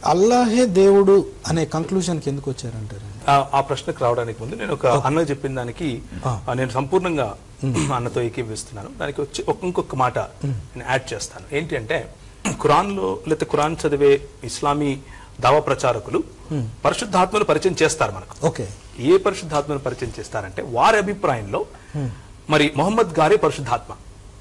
అల్లాహే దేవుడు అనే కంక్లూషన్కి ఎందుకు వచ్చారంటారు ఆ- ఆ ప్రశ్నకు రావడానికి ముందు నేను ఒక అన్న చెప్పిన దానికి ఆ. ఆ, నేను సంపూర్ణంగా అన్నతో ఏకీభవిస్తున్నాను దానికి వచ్చి ఒక- ఇంకొక మాట నేను యాడ్ చేస్తాను ఏంటి అంటే ఖురాన్లో లేకపోతే ఖురాన్ చదివే ఇస్లామీ దావా ప్రచారకులు పరిశుద్ధాత్మను పరిచయం చేస్తారు మనకు ఓకే ఏ పరిశుద్ధాత్మను పరిచయం చేస్తారంటే వారి అభిప్రాయంలో మరి మొహమ్మద్ గారే పరిశుద్ధాత్మ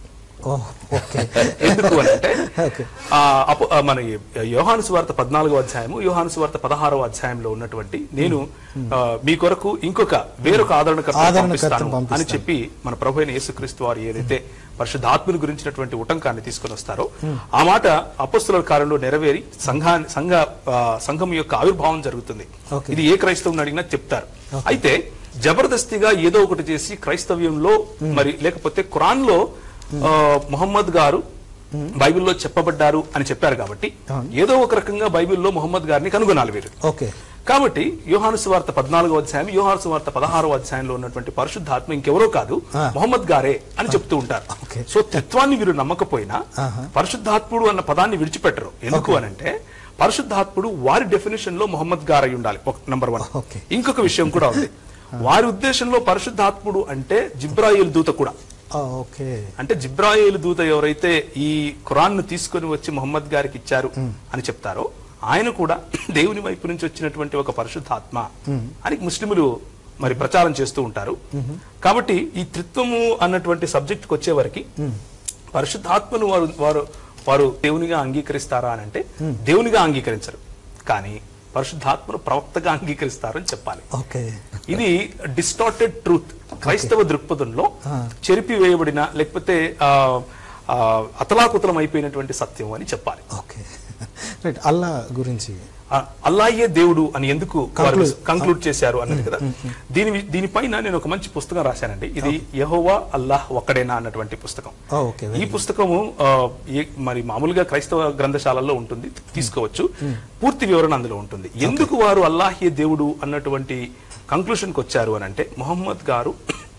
ఓహ్ ఓకే ఎందుకు అని అంటే ఓకే ఆ, అపో- ఆ, మన ఈ యోహాను సువార్త పద్నాలుగో అధ్యాయము యోహాను సువార్త పదహారవ అధ్యాయంలో ఉన్నటువంటి నేను ఆ, మీ కొరకు ఇంకొక వేరొక ఆదరణకర్త ఆదరణకర్తను పంపిస్తాను అని పంపిస్తాను. చెప్పి మన ప్రభు అయిన యేసుక్రీస్తు వారు ఏదైతే పరిశుద్ధాత్మని గురించినటువంటి ఉటంకాన్ని తీసుకొని వస్తారో ఆ మాట అపస్తుల కాలంలో నెరవేరి సంఘా సంఘ ఆ, సంఘం యొక్క ఆవిర్భావం జరుగుతుంది Okay. ఇది ఏ క్రైస్తవుని అడిగినా చెప్తారు అయితే జబర్దస్తిగా ఏదో ఒకటి చేసి క్రైస్తవ్యంలో మరి లేకపోతే ఖురాన్ లో ఆ, మొహమ్మద్ గారు బైబిల్లో చెప్పబడ్డారు అని చెప్పారు కాబట్టి అవును. ఏదో ఒక రకంగా బైబిల్లో మొహమ్మద్ గారిని కనుగొనాలి వీరు ఓకే కాబట్టి యోహాను సువార్త పద్నాలుగో అధ్యాయం యోహాను సువార్త పదహారో అధ్యాయంలో ఉన్నటువంటి పరిశుద్ధాత్మ ఇంకెవరో కాదు ఆ. మొహమ్మద్ గారే అని చెప్తూ ఉంటారు ఓకే. సో తత్వాన్ని వీరు నమ్మకపోయినా ఆహా. పరిశుద్ధాత్ముడు అన్న పదాన్ని విడిచిపెట్టరు ఎందుకు అనంటే పరిశుద్ధాత్ముడు వారి డెఫినేషన్ లో మొహమ్మద్ గారు అయి ఉండాలి నంబర్ వన్ ఓకే. ఇంకొక విషయం కూడా ఉంది వారి ఉద్దేశంలో పరిశుద్ధాత్ముడు అంటే జిబ్రాయిల్ దూత కూడా ఆ, ఓకే అంటే జిబ్రాయిల్ దూత ఎవరైతే ఈ ఖురాన్ ను తీసుకొని వచ్చి మొహమ్మద్ గారికి ఇచ్చారు అని చెప్తారో ఆయన కూడా దేవుని వైపు నుంచి వచ్చినటువంటి ఒక పరిశుద్ధాత్మ అని ముస్లిములు మరి ప్రచారం చేస్తూ ఉంటారు కాబట్టి ఈ త్రిత్వము అన్నటువంటి సబ్జెక్ట్ వచ్చే వరకు పరిశుద్ధాత్మను వారు వారు వారు దేవునిగా అంగీకరిస్తారా అని అంటే దేవునిగా అంగీకరించరు కానీ పరిశుద్ధాత్మను ప్రవక్తగా అంగీకరిస్తారని చెప్పాలి ఓకే ఇది డిస్టార్టెడ్ ట్రూత్ క్రైస్తవ దృక్పథంలో ఆ. చెరిపివేయబడిన లేకపోతే ఆ, ఆ, అతలాకుతలం అయిపోయినటువంటి సత్యం అని చెప్పాలి ఓకే రైట్ అల్లా గురించి ఆ, అల్లాయే దేవుడు అని ఎందుకు Conclude. కంక్లూడ్ చేశారు అన్నది కదా దీని దీనిపైన నేను ఒక మంచి పుస్తకం రాశానండి ఇది యహోవా అల్లాహ్ ఒక్కడేనా అన్నటువంటి పుస్తకం ఓ, ఓకే ఈ పుస్తకము ఆ, ఏ- మరి మామూలుగా క్రైస్తవ గ్రంథశాలల్లో ఉంటుంది తీసుకోవచ్చు పూర్తి వివరణ అందులో ఉంటుంది ఎందుకు వారు అల్లాహే దేవుడు అన్నటువంటి కంక్లూషన్కి వచ్చారు అని అంటే మొహమ్మద్ గారు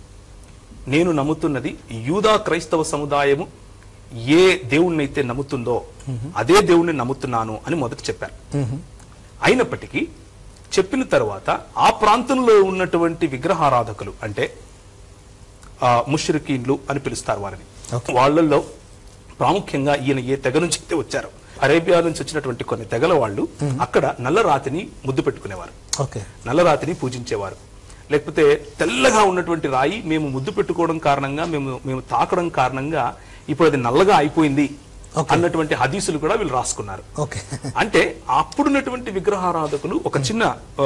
నేను నమ్ముతున్నది యూదా క్రైస్తవ సముదాయము ఏ దేవుణ్ణైతే నమ్ముతుందో అదే దేవుణ్ణి నమ్ముతున్నాను అని మొదట చెప్పారు అయినప్పటికీ చెప్పిన తర్వాత ఆ ప్రాంతంలో ఉన్నటువంటి విగ్రహారాధకులు అంటే ఆ, ముష్రికీన్లు అని పిలుస్తారు వారిని Okay. వాళ్ళల్లో ప్రాముఖ్యంగా ఈయన ఏ తెగ నుంచి అయితే వచ్చారు అరేబియా నుంచి వచ్చినటువంటి కొన్ని తెగల వాళ్ళు అక్కడ నల్లరాతిని ముద్దు పెట్టుకునేవారు ఓకే నల్లరాతిని పూజించేవారు లేకపోతే తెల్లగా ఉన్నటువంటి రాయి మేము ముద్దు పెట్టుకోవడం కారణంగా మేము మేము తాకడం కారణంగా ఇప్పుడు అది నల్లగా అయిపోయింది Okay. అన్నటువంటి హదీసులు కూడా వీళ్ళు రాసుకున్నారు ఓకే అంటే అప్పుడున్నటువంటి విగ్రహారాధకులు ఒక చిన్న ఆ,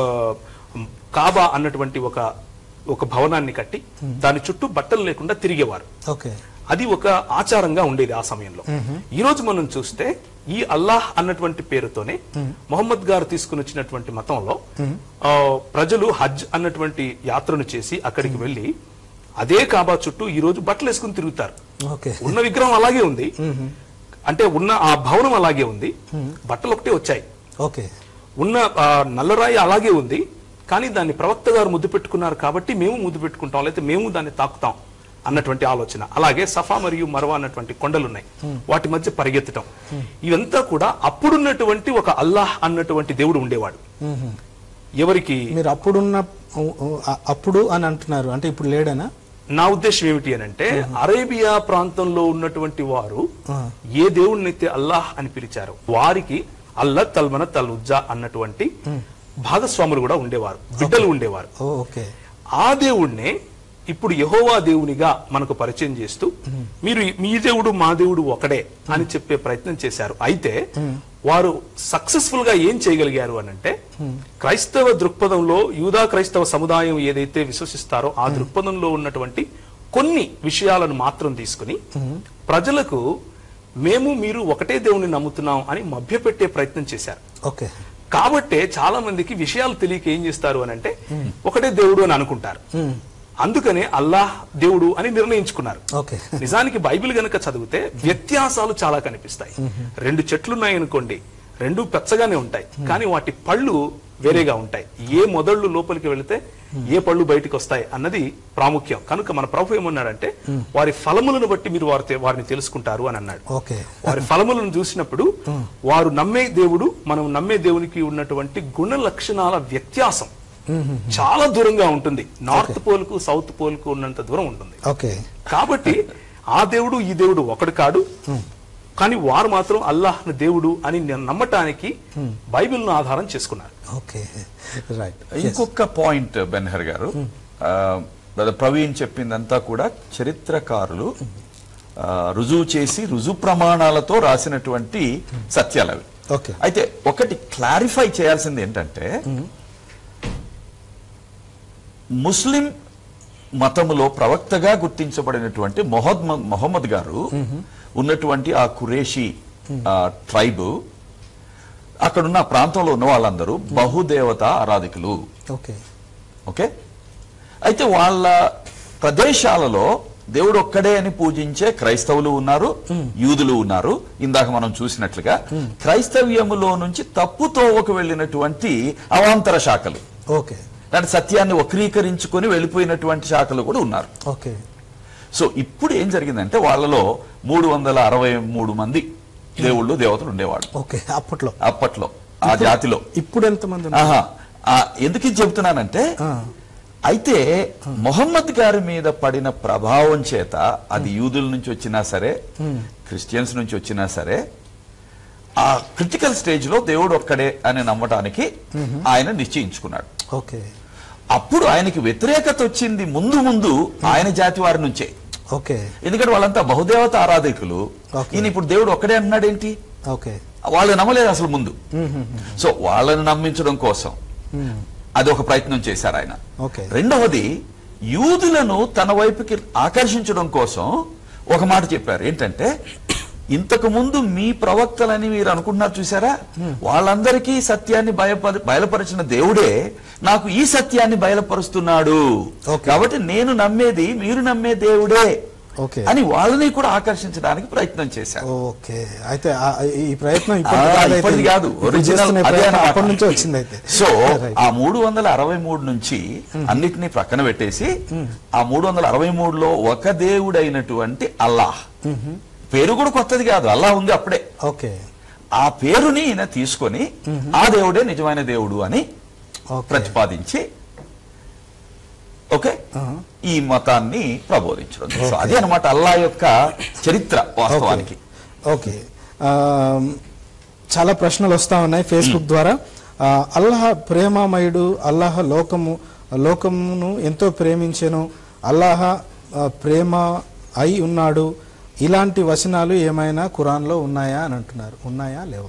కాబా అన్నటువంటి ఒక ఒక భవనాన్ని కట్టి దాని చుట్టూ బట్టలు లేకుండా తిరిగేవారు ఓకే అది ఒక ఆచారంగా ఉండేది ఆ సమయంలో ఈ రోజు మనం చూస్తే ఈ అల్లాహ్ అన్నటువంటి పేరుతోనే మొహమ్మద్ గారు తీసుకుని వచ్చినటువంటి మతంలో ఆ, ప్రజలు హజ్ అన్నటువంటి యాత్రను చేసి అక్కడికి వెళ్లి అదే కాబా చుట్టూ ఈ రోజు బట్టలు వేసుకుని తిరుగుతారు ఓకే ఉన్న విగ్రహం అలాగే ఉంది అంటే ఉన్న ఆ భవనం అలాగే ఉంది బట్టలు ఒకటే వచ్చాయి ఓకే ఉన్న ఆ, నల్లరాయి అలాగే ఉంది కానీ దాన్ని ప్రవక్త గారు ముద్దు పెట్టుకున్నారు కాబట్టి మేము ముద్దు పెట్టుకుంటాం లేకపోతే మేము దాన్ని తాకుతాం అన్నటువంటి ఆలోచన అలాగే సఫా మరియు మరవా అన్నటువంటి కొండలు ఉన్నాయి వాటి మధ్య పరిగెత్తటం ఇవంతా కూడా అప్పుడున్నటువంటి ఒక అల్లాహ్ అన్నటువంటి దేవుడు ఉండేవాడు ఎవరికి మీరు అప్పుడున్న అ- అప్పుడు అని అంటున్నారు అంటే ఇప్పుడు లేడనా నా ఉద్దేశం ఏమిటి అని అంటే అరేబియా ప్రాంతంలో ఉన్నటువంటి వారు ఆ. ఏ దేవుణ్ణైతే అల్లాహ్ అని పిలిచారో వారికి అల్లా తల్మన తల్ ఉజ్జా అన్నటువంటి భాగస్వాములు కూడా ఉండేవారు బిడ్డలు ఉండేవారు ఓ ఓకే ఆ దేవుణ్ణే ఇప్పుడు యహోవా దేవునిగా మనకు పరిచయం చేస్తూ మీరు మీ దేవుడు మా దేవుడు ఒకడే అని చెప్పే ప్రయత్నం చేశారు అయితే వారు సక్సెస్ఫుల్ గా ఏం చేయగలిగారు అని అంటే క్రైస్తవ దృక్పథంలో యూదా క్రైస్తవ సముదాయం ఏదైతే విశ్వసిస్తారో ఆ దృక్పథంలో ఉన్నటువంటి కొన్ని విషయాలను మాత్రం తీసుకుని ప్రజలకు మేము మీరు ఒకటే దేవుని నమ్ముతున్నాం అని మభ్యపెట్టే ప్రయత్నం చేశారు ఓకే కాబట్టే చాలా మందికి విషయాలు తెలియక ఏం చేస్తారు అని అంటే ఒకటే దేవుడు అని అనుకుంటారు అందుకనే అల్లాహ్ దేవుడు అని నిర్ణయించుకున్నారు ఓకే నిజానికి బైబిల్ గనక చదివితే వ్యత్యాసాలు చాలా కనిపిస్తాయి రెండు చెట్లున్నాయి అనుకోండి రెండు పెచ్చగానే ఉంటాయి కానీ వాటి పళ్ళు వేరేగా ఉంటాయి ఏ మొదళ్ళు లోపలికి వెళితే ఏ పళ్ళు బయటికి వస్తాయి అన్నది ప్రాముఖ్యం కనుక మన ప్రభు ఏమన్నాడంటే వారి ఫలములను బట్టి మీరు వారి వారిని తెలుసుకుంటారు అని అన్నాడు ఓకే వారి ఫలములను చూసినప్పుడు వారు నమ్మే దేవుడు మనం నమ్మే దేవునికి ఉన్నటువంటి గుణ లక్షణాల వ్యత్యాసం చాలా దూరంగా ఉంటుంది నార్త్ పోల్ కు సౌత్ పోల్ కు ఉన్నంత దూరం ఉంటుంది ఓకే కాబట్టి ఆ దేవుడు ఈ దేవుడు ఒకడు కాడు కానీ వారు మాత్రం అల్లాహ్ దేవుడు అని నమ్మటానికి బైబిల్ను ఆధారం చేసుకున్నారు ఓకే రైట్ ఇంకొక పాయింట్ బెన్హర్ గారు ఆ, బ్రదర్ ప్రవీణ్ చెప్పిందంతా కూడా చరిత్రకారులు ఆ, రుజువు చేసి రుజువు ప్రమాణాలతో రాసినటువంటి సత్యాలు అవి ఓకే అయితే ఒకటి క్లారిఫై చేయాల్సింది ఏంటంటే ముస్లిం మతములో ప్రవక్తగా గుర్తించబడినటువంటి మొహమ్మద్ మొహమ్మద్ గారు ఉన్నటువంటి ఆ కురేషి ట్రైబ్ అక్కడున్న ఆ ప్రాంతంలో ఉన్న వాళ్ళందరూ బహుదేవత ఆరాధికులు ఓకే ఓకే అయితే వాళ్ళ ప్రదేశాలలో దేవుడు ఒక్కడే అని పూజించే క్రైస్తవులు ఉన్నారు యూదులు ఉన్నారు ఇందాక మనం చూసినట్లుగా క్రైస్తవ్యములో నుంచి తప్పుతోవకు వెళ్ళినటువంటి అవాంతర శాఖలు ఓకే అంటే సత్యాన్ని వక్రీకరించుకొని వెళ్ళిపోయినటువంటి శాఖలు కూడా ఉన్నారు ఓకే సో ఇప్పుడు ఏం జరిగిందంటే వాళ్ళలో మూడు వందల అరవై మూడు మంది దేవుళ్ళు దేవతలు ఉండేవాడు ఓకే అప్పట్లో అప్పట్లో ఆ జాతిలో ఇప్పుడు ఎంతమంది ఉన్నారు? ఆహా ఆ, ఎందుకు ఇది చెప్తున్నానంటే ఆ, అయితే మొహమ్మద్ గారి మీద పడిన ప్రభావం చేత అది యూదుల నుంచి వచ్చినా సరే క్రిస్టియన్స్ నుంచి వచ్చినా సరే ఆ క్రిటికల్ స్టేజ్ లో దేవుడు ఒక్కడే అని నమ్మటానికి ఆయన నిశ్చయించుకున్నాడు ఓకే అప్పుడు ఆయనకి వ్యతిరేకత వచ్చింది ముందు ముందు ఆయన జాతి వారి నుంచే ఓకే ఎందుకంటే వాళ్ళంతా బహుదేవత ఆరాధకులు Okay. ఈయన ఇప్పుడు దేవుడు ఒక్కడే అన్నాడు ఏంటి ఓకే వాళ్ళు నమ్మలేదు అసలు ముందు సో వాళ్ళని నమ్మించడం కోసం అది ఒక ప్రయత్నం చేశారు ఆయన ఓకే రెండవది యూదులను తన వైపుకి ఆకర్షించడం కోసం ఒక మాట చెప్పారు ఏంటంటే ఇంతకు ముందు మీ ప్రవక్తలని మీరు అనుకుంటున్నారు చూసారా వాళ్ళందరికీ సత్యాన్ని బయప బయలుపరిచిన దేవుడే నాకు ఈ సత్యాన్ని బయలుపరుస్తున్నాడు Okay. కాబట్టి నేను నమ్మేది మీరు నమ్మే దేవుడే ఓకే అని వాళ్ళని కూడా ఆకర్షించడానికి ప్రయత్నం చేశారు ఓకే అయితే ఆ- ఈ ప్రయత్నం ఆ, ఇప్పటిది కాదైతే. ఇప్పటిది కాదు ఇప్పుడు ఒరిజినల్ చేస్తున్న అదే ప్రయత్నం అన్నమాట. అప్పటి నుంచే వచ్చింది అయితే సో Right. ఆ మూడు వందల అరవై మూడు నుంచి అన్నిటినీ ప్రక్కన పెట్టేసి ఆ మూడు వందల అరవై మూడులో ఒక దేవుడైనటువంటి అల్లాహ్ పేరు కూడా కొత్తది కాదు అల్లాహ్ ఉంది అప్పుడే ఓకే ఆ పేరుని ఈయన తీసుకొని ఆ దేవుడే నిజమైన దేవుడు అని ఓకే ప్రతిపాదించి ఓకే ఆహా. ఈ మతాన్ని ప్రబోధించడం సో అదే అనమాట అల్లా యొక్క చరిత్ర వాస్తవానికి ఓకే ఆ, చాలా ప్రశ్నలు వస్తా ఉన్నాయి ఫేస్బుక్ ద్వారా ఆ, అల్లాహ్ ప్రేమమయుడు అల్లాహ్ లోకము లోకమును ఎంతో ప్రేమించెను అల్లాహ్ ఆ, ప్రేమ అయి ఉన్నాడు ఇలాంటి వచనాలు ఏమైనా ఖురాన్లో ఉన్నాయా అని అంటున్నారు ఉన్నాయా లేవా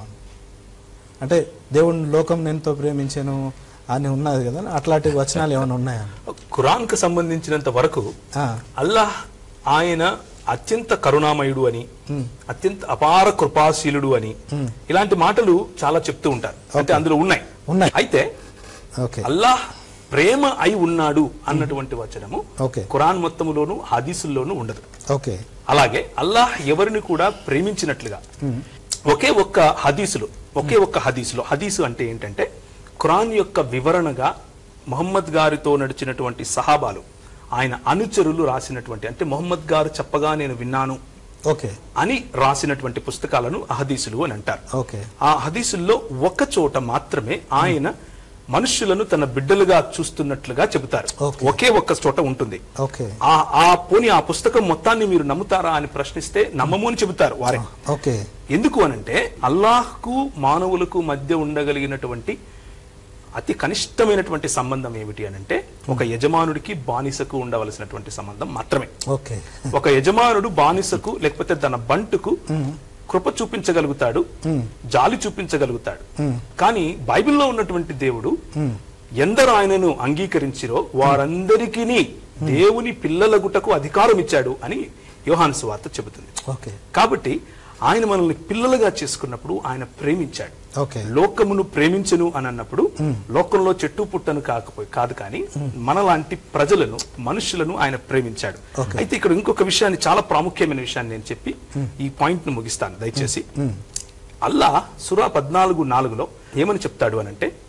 అంటే దేవుని లోకం ఎంతో ప్రేమించాను అని ఉన్నది కదా అట్లాంటి వచనాలు ఏమైనా ఉన్నాయా ఖురాన్ కు సంబంధించినంత వరకు ఆ, అల్లాహ్ ఆయన అత్యంత కరుణామయుడు అని అత్యంత అపార కృపాశీలుడు అని ఇలాంటి మాటలు చాలా చెప్తూ ఉంటారు అంటే అందులో ఉన్నాయి ఉన్నాయి. అయితే ఓకే అల్లాహ్ ప్రేమ అయి ఉన్నాడు అన్నటువంటి వచనము ఓకే. ఖురాన్ మొత్తములోను హదీసుల్లోనూ ఉండదు ఓకే అలాగే అల్లాహ్ ఎవరిని కూడా ప్రేమించినట్లుగా ఒకే ఒక్క హదీసులో ఒకే ఒక్క హదీసులో హదీసు అంటే ఏంటంటే ఖురాన్ యొక్క వివరణగా మొహమ్మద్ గారితో నడిచినటువంటి సహాబాలు ఆయన అనుచరులు రాసినటువంటి అంటే మొహమ్మద్ గారు చెప్పగా నేను విన్నాను ఓకే అని రాసినటువంటి పుస్తకాలను అహదీసులు అని అంటారు ఓకే ఆ హదీసుల్లో ఒక చోట మాత్రమే ఆయన మనుష్యులను తన బిడ్డలుగా చూస్తున్నట్లుగా చెబుతారు Okay. ఒకే ఒక్క చోట ఉంటుంది ఓకే ఆ ఆ పోని ఆ పుస్తకం మొత్తాన్ని మీరు నమ్ముతారా అని ప్రశ్నిస్తే నమ్మము అని చెబుతారు వారే ఓకే ఎందుకు అనంటే అల్లాహ్కు మానవులకు మధ్య ఉండగలిగినటువంటి అతి కనిష్టమైనటువంటి సంబంధం ఏమిటి అనంటే ఒక యజమానుడికి బానిసకు ఉండవలసినటువంటి సంబంధం మాత్రమే ఓకే ఒక యజమానుడు బానిసకు లేకపోతే తన బంటుకు కృప చూపించగలుగుతాడు జాలి చూపించగలుగుతాడు కానీ బైబిల్లో ఉన్నటువంటి దేవుడు ఎందరు ఆయనను అంగీకరించిరో వారందరికీ దేవుని పిల్లలగుటకు అధికారం ఇచ్చాడు అని యోహాను సువార్త చెబుతుంది ఓకే కాబట్టి ఆయన మనల్ని పిల్లలుగా చేసుకున్నప్పుడు ఆయన ప్రేమించాడు ఓకే లోకమును ప్రేమించను అని అన్నప్పుడు లోకంలో చెట్టు పుట్టను కాకపోయి కాదు కానీ మనలాంటి ప్రజలను మనుషులను ఆయన ప్రేమించాడు Okay. అయితే ఇక్కడ ఇంకొక విషయాన్ని చాలా ప్రాముఖ్యమైన విషయాన్ని నేను చెప్పి ఈ పాయింట్ ను ముగిస్తాను దయచేసి అల్లా సురా పద్నాలుగు నాలుగులో ఏమని చెప్తాడు అనంటే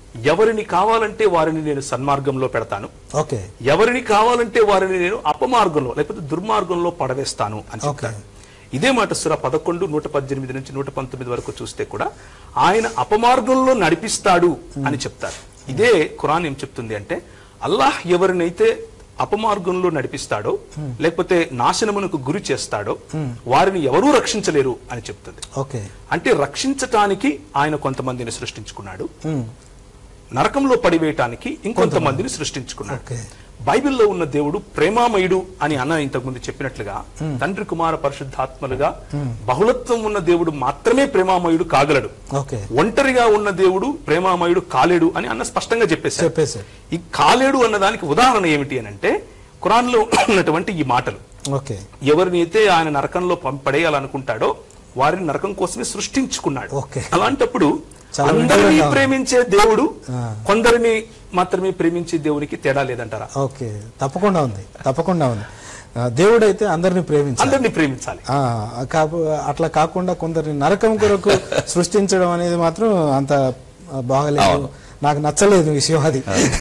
ఎవరిని కావాలంటే వారిని నేను సన్మార్గంలో పెడతాను ఓకే ఎవరిని కావాలంటే వారిని నేను అపమార్గంలో లేకపోతే దుర్మార్గంలో పడవేస్తాను అని చెప్తాడు ఇదే మాట సుర పదకొండు నూట పద్దెనిమిది నుంచి నూట పంతొమ్మిది వరకు చూస్తే కూడా ఆయన అపమార్గంలో నడిపిస్తాడు అని చెప్తారు ఇదే ఖురాన్ ఏం చెప్తుంది అంటే అల్లాహ్ ఎవరినైతే అపమార్గంలో నడిపిస్తాడో లేకపోతే నాశనమునకు గురి చేస్తాడో వారిని ఎవరూ రక్షించలేరు అని చెప్తుంది ఓకే అంటే రక్షించటానికి ఆయన కొంతమందిని సృష్టించుకున్నాడు ఉమ్, నరకంలో పడివేయటానికి ఇంకొంతమందిని సృష్టించుకున్నాడు ఓకే బైబిల్లో ఉన్న దేవుడు ప్రేమామయుడు అని అన్న ఇంతకుముందు చెప్పినట్లుగా తండ్రి కుమార పరిశుద్ధాత్మలుగా బహుళత్వం ఉన్న దేవుడు మాత్రమే ప్రేమామయుడు కాగలడు ఓకే ఒంటరిగా ఉన్న దేవుడు ప్రేమామయుడు కాలేడు అని అన్న స్పష్టంగా చెప్పేశారు చెప్పేశారు ఈ కాలేడు అన్నదానికి ఉదాహరణ ఏమిటి అని అంటే ఖురాన్లో ఉన్నటువంటి ఈ మాటలు ఓకే ఎవరినైతే ఆయన నరకంలో పం- పడేయాలనుకుంటాడో వారిని నరకం కోసమే సృష్టించుకున్నాడు ఓకే. అలాంటప్పుడు చాలా అందరినీ వింతగా ఉంది. ప్రేమించే దేవుడు ఆ. కొందరిని మాత్రమే ప్రేమించే దేవునికి తేడా లేదంటారా ఓకే తప్పకుండా ఉంది తప్పకుండా ఉంది ఆ, దేవుడైతే అందరిని ప్రేమించాలి అందరినీ ప్రేమించాలి ఆ, కాపు అట్లా కాకుండా కొందరిని నరకం కొరకు సృష్టించడం అనేది మాత్రం అంత బాగలేదు నాకు నచ్చలేదు విషయం అది